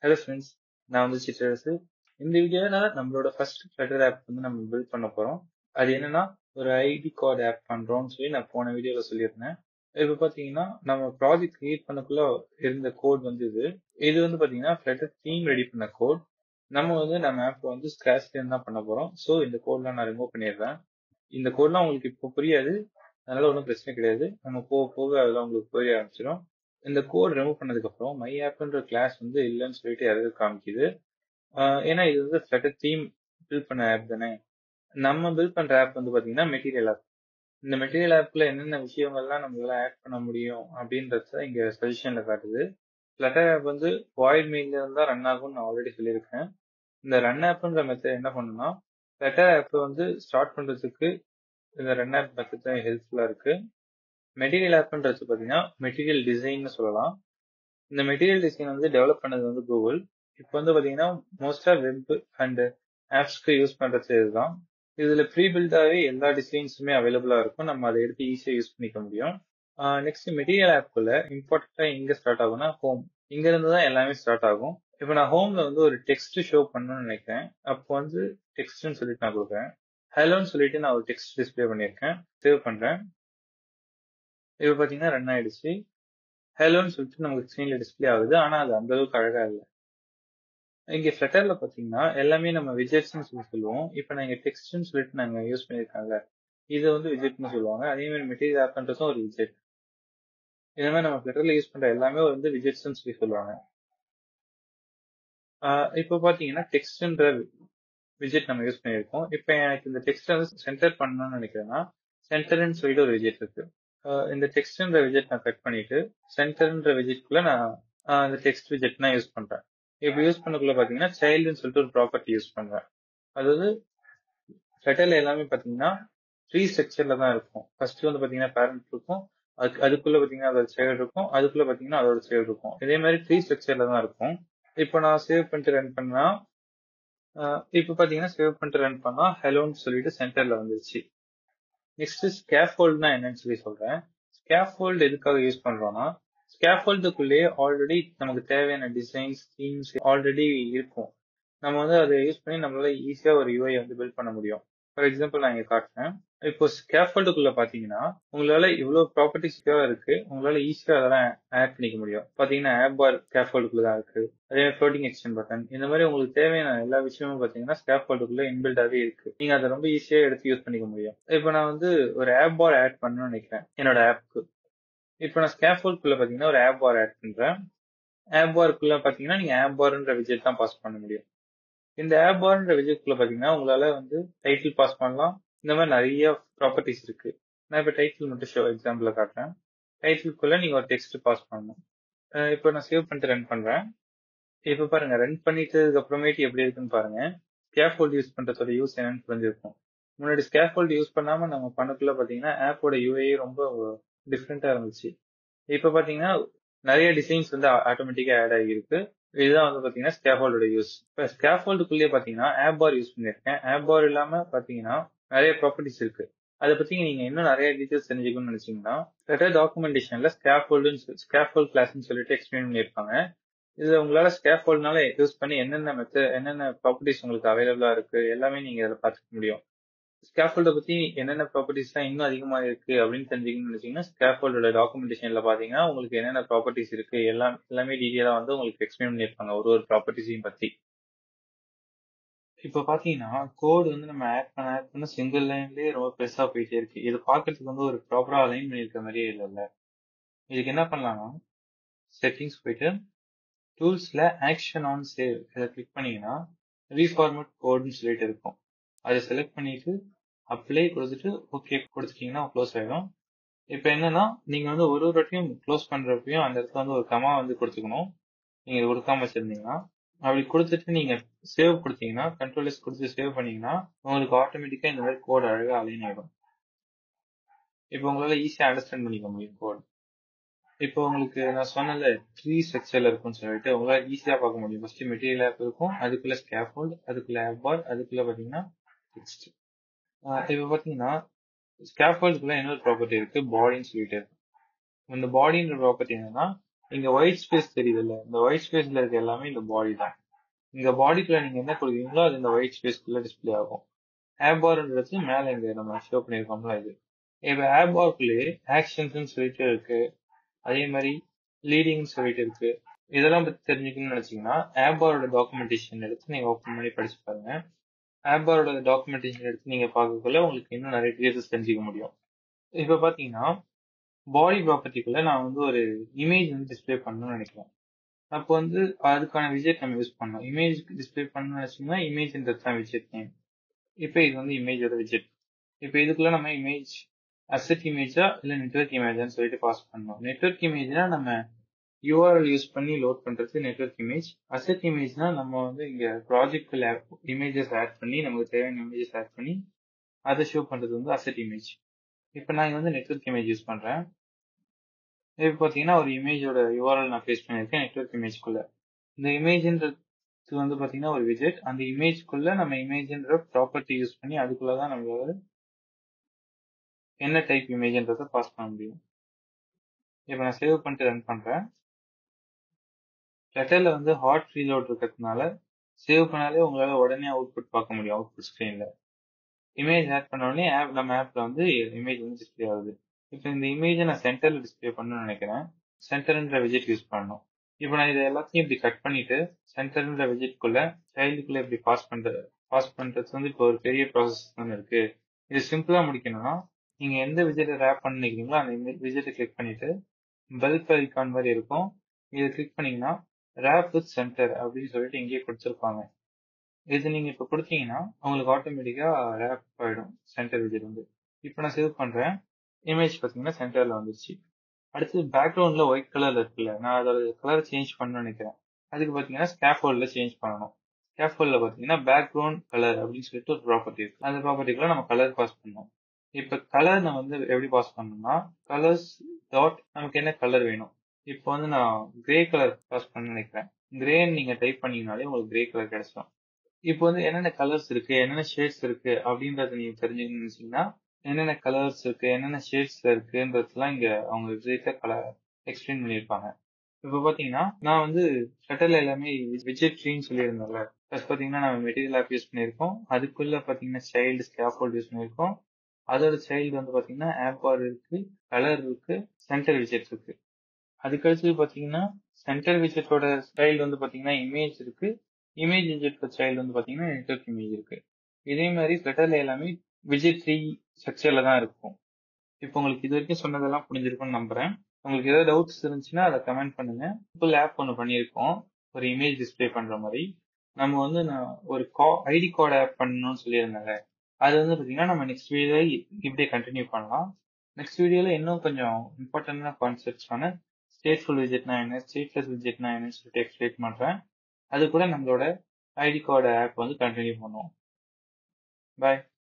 hello friends நான் வந்து சிற்றரசு இந்த வீடியோல நம்மளோட ஃபர்ஸ்ட் ஃப்ளட்டர் ஆப் வந்து நம்ம பில்ட் பண்ண போறோம் அது என்னன்னா ஒரு ஐடி கார்டு ஆப் பண்றோம்னு சொல்லி நான் போன வீடியோல சொல்லியிருந்தேன் இப்போ பாத்தீங்கன்னா நம்ம ப்ராஜெக்ட் கிரியேட் பண்ணக்குள்ள இருந்த கோட் வந்து இது இது வந்து பாத்தீங்கன்னா ஃப்ளட்டர் தீம் ரெடி பண்ண கோட் நம்ம வந்து நம்ம ஆப் வந்து ஸ்கிராச்ல இருந்து தான் பண்ண போறோம் ஸோ இந்த கோட்லாம் நான் ரிமூவ் பண்ணிடுறேன் இந்த கோட்லாம் உங்களுக்கு இப்போ புரியாது அதனால ஒன்றும் பிரச்சனை கிடையாது நம்ம போக போக அதெல்லாம் உங்களுக்கு புரிய ஆரம்பிச்சிடும் இந்த கோட் ரிமூவ் பண்ணதுக்கு அப்புறம் மை ஆப்ன்ற கிளாஸ் வந்து இல்லைன்னு சொல்லிட்டு யாராவது காமிக்குது ஆஹ் ஏன்னா இது வந்து ஃப்ளட்டர் தீம் பில்ட் பண்ண ஆப் தானே நம்ம பில்ட் பண்ற ஆப் வந்து பாத்தீங்கன்னா மெட்டீரியல் ஆப் இந்த மெட்டீரியல் ஆப்ல என்னென்ன விஷயங்கள்லாம் நம்மளால ஆட் பண்ண முடியும் அப்படின்றத இங்க சஜஷன்ல காட்டுது ஃப்ளட்டர் ஆப் வந்து வாய்ட் மெயின்ல இருந்தா ரன் ஆகும்னு நான் ஆல்ரெடி சொல்லியிருக்கேன் இந்த ரன் ஆப்ன்ற மெத்தட் என்ன பண்ணுன்னா ஃப்ளட்டர் ஆப் வந்து ஸ்டார்ட் பண்றதுக்கு இந்த ரன் ஆப் மெத்தட் தான் ஹெல்ப்ஃபுல்லா இருக்கு மெட்டீரியல் ஆப்ன்றது பாத்தீங்கன்னா மெட்டீரியல் டிசைன்னு சொல்லலாம் இந்த மெட்டீரியல் டிசைன் வந்து டெவலப் பண்ணது வந்து கூகுள் இப்போ வந்து பாத்தீங்கன்னா மோஸ்டா வெப் அண்ட் ஆப்ஸ்க்கு யூஸ் பண்றது இதுதான் இதுல ப்ரீ பில்டாவே எல்லா டிசைன்ஸுமே அவைலபிளா இருக்கும் நம்ம அதை எடுத்து ஈஸியா யூஸ் பண்ணிக்க முடியும் நெக்ஸ்ட் மெட்டீரியல் ஆப்குள்ள இம்பார்ட்டண்டா எங்க ஸ்டார்ட் ஆகும்னா ஹோம் இங்க இருந்து தான் எல்லாமே ஸ்டார்ட் ஆகும் இப்போ நான் ஹோம்ல வந்து ஒரு டெக்ஸ்ட் ஷோ பண்ணணும்னு நினைக்கிறேன் அப்போ வந்து டெக்ஸ்ட்னு சொல்லிட்டு நான் கொடுக்குறேன் ஹலோன்னு சொல்லிட்டு நான் ஒரு டெக்ஸ்ட் டிஸ்பிளே பண்ணியிருக்கேன் சேவ் பண்றேன் இப்போ பாத்தீங்கன்னா ரன் ஆயிடுச்சு ஹலோன்னு சொல்லிட்டு நமக்கு ஸ்க்ரீன்ல டிஸ்பிளே ஆகுது ஆனா அது அந்த அளவுக்கு அழகா இல்லை இங்க ஃபிளட்டர்ல பாத்தீங்கன்னா எல்லாமே நம்ம விஜெட்ஸ்னு சொல்லி சொல்லுவோம் இப்போ நான் இங்க டெக்ஸ்ட்னு சொல்லிட்டு நாங்க யூஸ் பண்ணியிருக்காங்க இது வந்து விஜெட்னு சொல்லுவாங்க அதே மாதிரி மெட்டீரியல் ஆப்ன்றதும் ஒரு விஜெட் இந்த மாதிரி நம்ம ஃபிளட்டர்ல யூஸ் பண்ற எல்லாமே வந்து விஜெட்ஸ்னு சொல்லி சொல்லுவாங்க ஆஹ் இப்போ பாத்தீங்கன்னா டெக்ஸ்ட்ன்ற விஜெட் நம்ம யூஸ் பண்ணியிருக்கோம் இப்போ எனக்கு இந்த டெக்ஸ்ட் வந்து சென்டர் பண்ணணும்னு நினைக்கிறேன்னா சென்டர்னு சொல்லிட்டு ஒரு விஜெட் இருக்கு ஆஹ் இந்த டெக்ஸ்ட்ன்ற விஜெட் நான் கட் பண்ணிட்டு சென்டர்ன்ற விஜெட்குள்ள நான் ஆஹ் இந்த டெக்ஸ்ட் விஜெட் நான் யூஸ் பண்றேன் இப்போ யூஸ் பண்ணக்குள்ள பாத்தீங்கன்னா சைல்டுன்னு சொல்லிட்டு ஒரு ப்ராப்பர்ட்டி யூஸ் பண்றேன் அதாவது ஃபெட்டர்ல எல்லாமே பாத்தீங்கன்னா த்ரீ ஸ்ட்ரக்சர்ல தான் இருக்கும் ஃபர்ஸ்ட் வந்து பாத்தீங்கன்னா பேரண்ட் இருக்கும் அதுக்கு அதுக்குள்ள பாத்தீங்கன்னா அதோட சைல்டு இருக்கும் அதுக்குள்ள பாத்தீங்கன்னா அதோட சைல்டு இருக்கும் இதே மாதிரி த்ரீ ஸ்ட்ரக்சர்ல தான் இருக்கும் இப்போ நான் சேவ் பண்ணிட்டு ரன் பண்ணா இப்போ பாத்தீங்கன்னா சேவ் பண்ணிட்டு ரன் பண்ணா ஹெலோன்னு சொல்லிட்டு சென்டர்ல வந்துருச்சு நெக்ஸ்ட் ஸ்கேஃபோல்ட்னா என்னன்னு சொல்லி சொல்றேன் ஸ்கேஃபோல்டு எதுக்காக யூஸ் பண்றோம்னா ஸ்கேஃபோல்டுக்குள்ளேயே ஆல்ரெடி நமக்கு தேவையான டிசைன்ஸ் தீம்ஸ் ஆல்ரெடி இருக்கும் நம்ம வந்து அதை யூஸ் பண்ணி நம்மளால ஈஸியா ஒரு யூஐ வந்து பில்ட் பண்ண முடியும் ஃபார் எக்ஸாம்பிள் நான் இங்க காட்டுறேன் இப்போ ஸ்கேஃபோல்டுக்குள்ள பாத்தீங்கன்னா உங்களால இவ்வளவு ப்ராப்பர்ட்டிஸ் இருக்கு உங்களால ஈஸியா அதெல்லாம் ஆட் பண்ணிக்க முடியும் பாத்தீங்கன்னா ஆப் பார் ஸ்கேஃபோல்டுக்குள்ள தான் இருக்கு அதே மாதிரி ஃப்ளோட்டிங் எக்ஸ்டென்ட் பட்டன் இந்த மாதிரி உங்களுக்கு தேவையான எல்லா விஷயமும் பாத்தீங்கன்னா ஸ்கேஃபோல்டுக்குள்ள இன்பில்டாவே இருக்கு நீங்க அதை ரொம்ப ஈஸியா எடுத்து யூஸ் பண்ணிக்க முடியும் இப்போ நான் வந்து ஒரு ஆப் பார் ஆட் பண்ணணும்னு நினைக்கிறேன் என்னோட ஆப்க்கு இப்போ நான் ஸ்கேஃபோல்டுக்குள்ள பாத்தீங்கன்னா ஒரு ஆப் பார் ஆட் பண்றேன் ஆப் பார்க்குள்ள பாத்தீங்கன்னா நீங்க ஆப் பார்ன்ற விஜெட் தான் பாஸ் பண்ண முடியும் இந்த ஆப் பார்ன்ற விஜெட்குள்ள பாத்தீங்கன்னா உங்களால வந்து டைட்டில் பாஸ் பண்ணலாம் இந்த மாதிரி நிறைய ப்ராப்பர்ட்டிஸ் இருக்கு நான் இப்போ டைட்டில் மட்டும் ஷோ எக்ஸாம்பிள் காட்டுறேன் டைட்டிலுக்குள்ள நீங்க ஒரு டெக்ஸ்ட் பாஸ் பண்ணணும் இப்போ நான் சேவ் பண்ணிட்டு ரன் பண்றேன் இப்போ பாருங்க ரன் பண்ணிட்டதுக்கு அப்புறமேட்டு எப்படி இருக்குன்னு பாருங்க ஸ்கேஃபோல்டு யூஸ் பண்றதோட யூஸ் என்னன்னு புரிஞ்சிருக்கும் முன்னாடி ஸ்கேஃபோல்டு யூஸ் பண்ணாம நம்ம பண்ணக்குள்ள பாத்தீங்கன்னா ஆப்போட யூஏ ரொம்ப டிஃப்ரெண்டா இருந்துச்சு இப்போ பாத்தீங்கன்னா நிறைய டிசைன்ஸ் வந்து ஆட்டோமேட்டிக்கா ஆட் ஆகியிருக்கு இதுதான் வந்து பாத்தீங்கன்னா ஸ்கேஃபோல்டோட யூஸ் இப்போ ஸ்கேஃபோல்டுக்குள்ளேயே பாத்தீங்கன்னா ஆப் பார் யூஸ் பண்ணியிருக்கேன் ஆப் பார் இல்லாம பாத்தீங்கன்னா நிறைய ப்ராப்பர்ட்டிஸ் இருக்கு அதை பத்தி நீங்க இன்னும் நிறைய டீடைல்ஸ் தெரிஞ்சுக்கணும்னு நினைச்சீங்கன்னா லெட்டர் டாக்குமெண்டேஷன்ல ஸ்கேஃபோல்டுன்னு ஸ்கேஃபோல்ட் கிளாஸ்னு சொல்லிட்டு எக்ஸ்பிளைன் பண்ணியிருப்பாங்க இதுல உங்களால ஸ்கேஃபோல்ட்னால யூஸ் பண்ணி என்னென்ன மெத்தட் என்னென்ன ப்ராப்பர்ட்டிஸ் உங்களுக்கு அவைலபிளா இருக்கு எல்லாமே நீங்க இதில் பார்த்துக்க முடியும் ஸ்கேஃபோல்ட பத்தி என்னென்ன ப்ராப்பர்ட்டிஸ் எல்லாம் இன்னும் அதிகமா இருக்கு அப்படின்னு தெரிஞ்சுக்கணும்னு நினைச்சீங்கன்னா ஸ்கேஃபோல்டோட டாக்குமெண்டேஷன்ல பாத்தீங்கன்னா உங்களுக்கு என்னென்ன ப்ராப்பர்ட்டிஸ் இருக்கு எல்லாம் எல்லாமே டீட்டெயிலா வந்து உங்களுக்கு எக்ஸ்பிளைன் பண்ணியிருப்பாங்க ஒரு ஒரு ப்ராப்பர்ட்டிஸையும் பத்தி இப்போ பாத்தீங்கன்னா கோடு வந்து நம்ம ஆட் பண்ண ஆட் பண்ண சிங்கிள் லைன்லயே ரொம்ப பெருசா போயிட்டே இருக்கு இது பாக்குறதுக்கு வந்து ஒரு ப்ராப்பரா அலைன் பண்ணிருக்க மாதிரியே இல்லைல்ல இதுக்கு என்ன பண்ணலாம்னா செட்டிங்ஸ் போயிட்டு டூல்ஸ்ல ஆக்ஷன் ஆன் சேவ் இதை கிளிக் பண்ணீங்கன்னா ரீஃபார்மட் கோடுன்னு சொல்லிட்டு இருக்கும் அதை செலக்ட் பண்ணிட்டு அப்ளை கொடுத்துட்டு ஓகே கொடுத்துட்டீங்கன்னா க்ளோஸ் ஆயிடும் இப்போ என்னன்னா நீங்க வந்து ஒரு ஒரு வாட்டியும் க்ளோஸ் பண்றப்பையும் அந்த இடத்துல வந்து ஒரு கமா வந்து கொடுத்துக்கணும் நீங்க இது கொடுக்காம வச்சிருந்தீங்கன்னா அப்படி கொடுத்துட்டு நீங்க சேவ் கொடுத்தீங்கன்னா கண்ட்ரோல் எஸ் கொடுத்து சேவ் பண்ணீங்கன்னா உங்களுக்கு ஆட்டோமேட்டிக்கா இந்த மாதிரி கோட் அழகா அலைன் ஆயிடும் இப்போ உங்களால ஈஸியா அண்டர்ஸ்டாண்ட் பண்ணிக்க முடியும் கோட் இப்போ உங்களுக்கு நான் சொன்னல த்ரீ ஸ்ட்ரக்சர்ல இருக்கும்னு சொல்லிட்டு உங்களால ஈஸியா பார்க்க முடியும் ஃபர்ஸ்ட் மெட்டீரியல் ஆப் இருக்கும் அதுக்குள்ள ஸ்கேஃபோல்ட் அதுக்குள்ள ஆப் பார் அதுக்குள்ள பாத்தீங்கன்னா டெக்ஸ்ட் இப்போ பாத்தீங்கன்னா ஸ்கேஃபோல்டுக்குள்ள இன்னொரு ப்ராப்பர்ட்டி இருக்கு பாடின்னு சொல்லிட்டு இருக்கு இந்த பாடின்ற ப்ராப்பர்ட்டி என்னன்னா இங்க ஒயிட் ஸ்பேஸ் தெரியுதுல்ல இந்த ஒயிட் ஸ்பேஸ்ல இருக்க எல்லாமே இந்த பாடி தான் இந்த பாடிக்குள்ள நீங்க என்ன கொடுக்குறீங்களோ அது இந்த ஒயிட் ஸ்பேஸ்க்குள்ள டிஸ்ப்ளே ஆகும் ஆப் பார்ன்றது மேல இங்க நம்ம ஷோ பண்ணிருக்கோம்ல இது இப்ப ஆப் பார்க்குள்ளேயே ஆக்ஷன்ஸ் சொல்லிட்டு இருக்கு அதே மாதிரி லீடிங்னு சொல்லிட்டு இருக்கு இதெல்லாம் பத்தி தெரிஞ்சுக்கணும்னு நினைச்சீங்கன்னா ஆப் பாரோட டாக்குமெண்டேஷன் எடுத்து நீங்க ஓப்பன் பண்ணி படிச்சு பாருங்க ஆப் பாரோட டாக்குமெண்டேஷன் எடுத்து நீங்க பார்க்கக்குள்ள உங்களுக்கு இன்னும் நிறைய டீட்டெயில்ஸ் தெரிஞ்சுக்க முடியும் இப்ப பாத்தீங்கன்னா பாடி ப்ராப்பர்ட்டிக்குள்ள நான் வந்து ஒரு இமேஜ் வந்து டிஸ்ப்ளே பண்ணணும்னு நினைக்கிறேன் அப்போ வந்து அதுக்கான விஜெட் நம்ம யூஸ் பண்ணோம் இமேஜ் டிஸ்ப்ளே பண்ணணும்னு நினைச்சீங்கன்னா இமேஜ்ன்றது தான் விஜெட் நேம் இப்போ இது வந்து இமேஜோட விஜெட் இப்போ இதுக்குள்ள நம்ம இமேஜ் அசெட் இமேஜா இல்ல நெட்வொர்க் இமேஜான்னு சொல்லிட்டு பாஸ் பண்ணோம் நெட்வொர்க் இமேஜ்னா நம்ம யூஆர்எல் யூஸ் பண்ணி லோட் பண்றது நெட்வொர்க் இமேஜ் அசெட் இமேஜ்னா நம்ம வந்து இங்க ப்ராஜெக்ட்ல இமேஜஸ் ஆட் பண்ணி நமக்கு தேவையான இமேஜஸ் ஆட் பண்ணி அதை ஷோ பண்றது வந்து அசெட் இமேஜ் இப்போ நான் இங்க வந்து நெட்வொர்க் இமேஜ் யூஸ் பண்றேன் இப்போ பாத்தீங்கன்னா ஒரு இமேஜோட யூஆர்எல் நான் பேஸ்ட் பண்ணியிருக்கேன் நெட்வொர்க் இமேஜ்க்குள்ள இந்த இமேஜ்ன்றது வந்து பாத்தீங்கன்னா ஒரு விஜெட் அந்த இமேஜ்க்குள்ள நம்ம இமேஜ்ன்ற ப்ராப்பர்ட்டி யூஸ் பண்ணி அதுக்குள்ளதான் நம்மளால என்ன டைப் இமேஜ்ன்றத பாஸ் பண்ண முடியும் இப்போ நான் சேவ் பண்ணிட்டு ரன் பண்றேன் லெட்டர்ல வந்து ஹாட் ரீலோட் இருக்கிறதுனால சேவ் பண்ணாலே உங்களால உடனே அவுட்புட் பார்க்க முடியும் அவுட்புட் ஸ்கிரீன்ல இமேஜ் ஆட் பண்ண உடனே ஆப் நம்ம ஆப்ல வந்து இமேஜ் வந்து டிஸ்ப்ளே ஆகுது இப்போ இந்த இமேஜை நான் சென்டர்ல டிஸ்ப்ளே பண்ணணும்னு நினைக்கிறேன் சென்டர்ன்ற விஜெட் யூஸ் பண்ணணும் இப்போ நான் இதை எல்லாத்தையும் இப்படி கட் பண்ணிட்டு சென்டர்ன்ற விஜெட்குள்ள சைல்டுக்குள்ள இப்படி பாஸ் பண்றது பாஸ் பண்றது வந்து இப்போ ஒரு பெரிய ப்ராசஸ் தானே இருக்கு இது சிம்பிளா முடிக்கணும்னா நீங்க எந்த விஜெட்டை ரேப் பண்ணிக்கிறீங்களோ அந்த விஜெட்டை கிளிக் பண்ணிட்டு பல்க் ஐகான் மாதிரி இருக்கும் இதை கிளிக் பண்ணீங்கன்னா ரேப் வித் சென்டர் அப்படின்னு சொல்லிட்டு இங்கேயே கொடுத்துருப்பாங்க இது நீங்க இப்ப கொடுத்தீங்கன்னா உங்களுக்கு ஆட்டோமேட்டிக்கா ரேப் ஆயிடும் சென்டர் விஜெட் வந்து இப்போ நான் சேவ் பண்றேன் இமேஜ் பாத்தீங்கன்னா சென்டர்ல வந்துருச்சு அடுத்து பேக்ரவுண்ட்ல ஒயிட் கலர்ல இருக்குல்ல நான் அதோட கலர் சேஞ்ச் பண்ணணும்னு நினைக்கிறேன் அதுக்கு பாத்தீங்கன்னா ஸ்கேஃபோல்ட்ல சேஞ்ச் பண்ணணும் ஸ்கேஃபோல்ட்ல பாத்தீங்கன்னா பேக்ரவுண்ட் கலர் அப்படின்னு சொல்லிட்டு ஒரு ப்ராப்பர்ட்டி இருக்கு அந்த ப்ராப்பர்ட்டிக்குள்ள நம்ம கலர் பாஸ் பண்ணணும் இப்ப கலர் நான் வந்து எப்படி பாஸ் பண்ணணும்னா கலர்ஸ் டாட் நமக்கு என்ன கலர் வேணும் இப்போ வந்து நான் கிரே கலர் பாஸ் பண்ண நினைக்கிறேன் கிரேன்னு நீங்க டைப் பண்ணீங்கனாலே உங்களுக்கு கிரே கலர் கிடைச்சிடும் இப்போ வந்து என்னென்ன கலர்ஸ் இருக்கு என்னென்ன ஷேட்ஸ் இருக்கு அப்படின்றத நீங்க தெரிஞ்சுக்கணும்னு நினைச்சீங்கன்னா என்னென்ன கலர்ஸ் இருக்கு என்னென்ன ஷேட்ஸ்ல இருக்குன்றதுலாம் இங்க அவங்க வெப்சைட்ல கலர் எக்ஸ்பிளைன் பண்ணியிருப்பாங்க இப்போ பாத்தீங்கன்னா நான் வந்து ஷட்டர்ல எல்லாமே விஜெட் ட்ரீன்னு சொல்லியிருந்தேன்ல ஃபர்ஸ்ட் பாத்தீங்கன்னா நம்ம மெட்டீரியல் ஆப் யூஸ் பண்ணியிருக்கோம் அதுக்குள்ள பாத்தீங்கன்னா சைல்டு ஸ்கேஃபோல்ட் யூஸ் பண்ணியிருக்கோம் அதோட சைல்டு வந்து பாத்தீங்கன்னா ஆப் பார் இருக்கு கலர் இருக்கு சென்டர் விஜெட் இருக்கு அதுக்கடுத்து பாத்தீங்கன்னா சென்டர் விஜெட்டோட ஸ்டைல் வந்து பாத்தீங்கன்னா இமேஜ் இருக்கு இமேஜ் விஜெட்டோட ஸ்டைல் வந்து பாத்தீங்கன்னா நெட்வொர்க் இமேஜ் இருக்கு இதே மாதிரி ஃபிளட்டர்ல எல்லாமே விஜெட் த்ரீ ஸ்ட்ரக்சர்ல தான் இருக்கும் இப்போ உங்களுக்கு இது வரைக்கும் சொன்னதெல்லாம் புரிஞ்சிருக்கும்னு நம்புறேன் உங்களுக்கு ஏதாவது டவுட்ஸ் இருந்துச்சுன்னா அதை கமெண்ட் பண்ணுங்க சிம்பிள் ஆப் ஒன்று பண்ணியிருக்கோம் ஒரு இமேஜ் டிஸ்பிளே பண்ற மாதிரி நம்ம வந்து நான் ஒரு கா ஐடி கார்டு ஆப் பண்ணணும்னு சொல்லியிருந்தாங்க அது வந்து பார்த்தீங்கன்னா நம்ம நெக்ஸ்ட் வீடியோ இப்படியே கண்டினியூ பண்ணலாம் நெக்ஸ்ட் வீடியோல இன்னும் கொஞ்சம் இம்பார்ட்டன்டான கான்செப்ட்ஸான ஸ்டேட்ஃபுல் விஜெட்னா என்ன ஸ்டேட்லெஸ் விஜெட்னா என்னன்னு சொல்லிட்டு எக்ஸ்பிளைன் பண்றேன் அது கூட நம்மளோட ஐடி கார்டு ஆப் வந்து கண்டினியூ பண்ணுவோம் பாய்